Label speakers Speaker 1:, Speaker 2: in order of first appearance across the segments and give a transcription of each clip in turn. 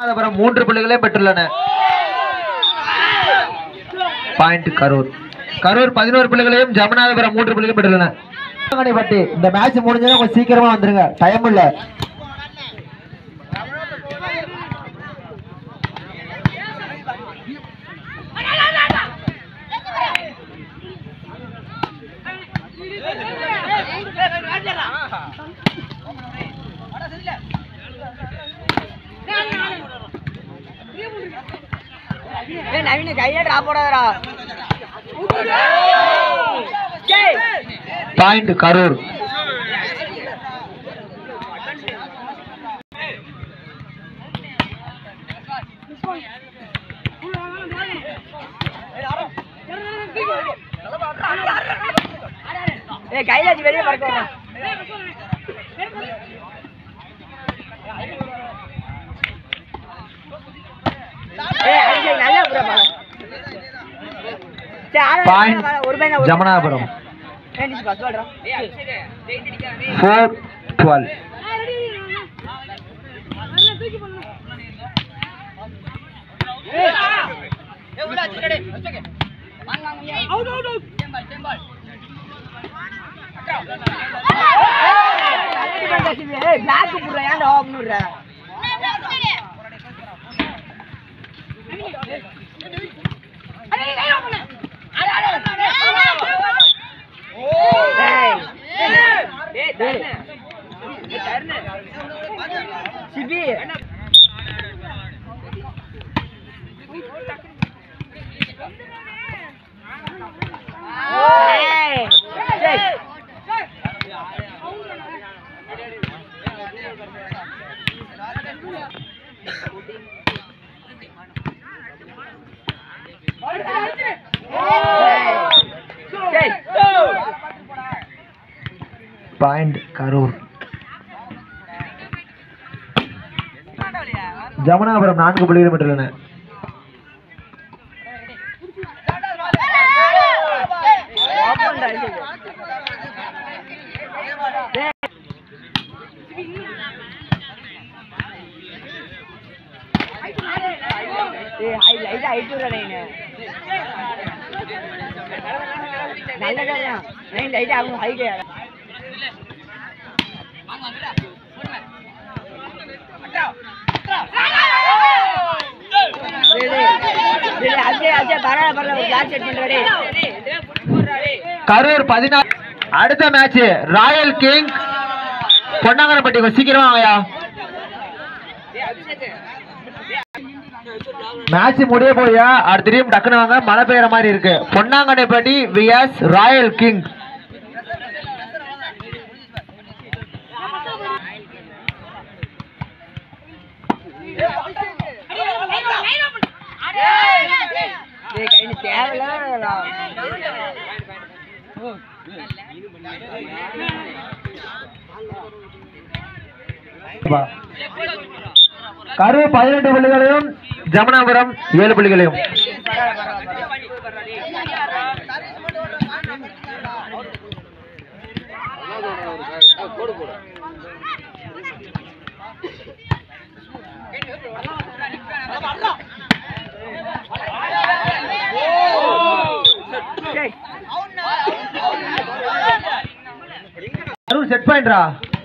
Speaker 1: ராமநாதபுரம் மூன்று புள்ளிகளை பெற்றுள்ளன பாயிண்ட் கரூர் கரூர் பதினோரு புள்ளிகளையும் ஜமநாதபுரம் மூன்று புள்ளிகளையும் பெற்றுள்ளன பட்டி இந்த மேட்ச் முடிஞ்சதும் கொஞ்சம் சீக்கிரமா வந்துருங்க டைம் இல்ல
Speaker 2: ஏய் நவீன கையில டிராப் போடாதடா
Speaker 1: பாயிண்ட் கரூர்
Speaker 2: ஏய் கையில வச்சு வெளியே பறக்க வர்றான் ஏய் அடிச்சு நல்லா புறா பாரு சரி ஆளு
Speaker 1: பாயிண்ட்
Speaker 2: ஒரு பையன் ஒரு
Speaker 1: ஜமனாபுரம்
Speaker 2: ஏய் பஸ் வாடுறா
Speaker 1: ஃபோர் டுவெல்
Speaker 2: ஏய் பிளாக் புடுறா ஏன்டா ஆஃப் பண்ணுற சிபி ஏய் ஏய் ஏய்
Speaker 1: பாயிண்ட் கரூர் ஜமனாபுரம் நான்கு புள்ளிகள் பெற்றுள்ளன
Speaker 2: ஓப்பன்டா இது ஏய் ஹை லைட் ஹைட் விடுறா நீ நல்ல கதையா நீ லைட் ஆகும் ஹைட் அஜய் அஜய் பரவாயில்ல பரவாயில்ல பிளாக் செட் பண்றாரு
Speaker 1: கரூர் பதினாறு அடுத்த மேட்ச் ராயல் கிங் பொன்னாங்கரப்பட்டி கொஞ்சம் சீக்கிரமா வாங்கயா மேட்ச் முடிய போயா அடுத்த திரும்பி டக்குனு வாங்க மழை பெய்யற மாதிரி இருக்கு பொன்னாங்கண்ணைப்பட்டி விஎஸ் ராயல் கிங்
Speaker 2: ஏய் கையில தேவையில்ல
Speaker 1: கரூர் பதினெட்டு புள்ளிகளையும் ஜமனாபுரம் ஏழு புள்ளிகளையும்
Speaker 2: ஏய்
Speaker 1: கரூர் செட் பாயிண்ட்ரா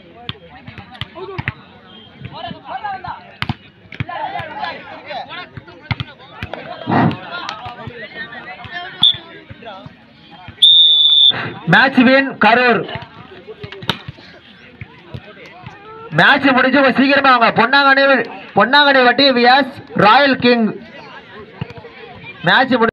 Speaker 1: மேட்ச் வின் கரூர் மேட்ச் முடிஞ்சு கொஞ்சம் சீக்கிரமா வாங்க பொன்னாங்கண்ணி பொன்னாங்கண்ணி வட்டி விஎஸ் ராயல் கிங் மேட்ச் முடி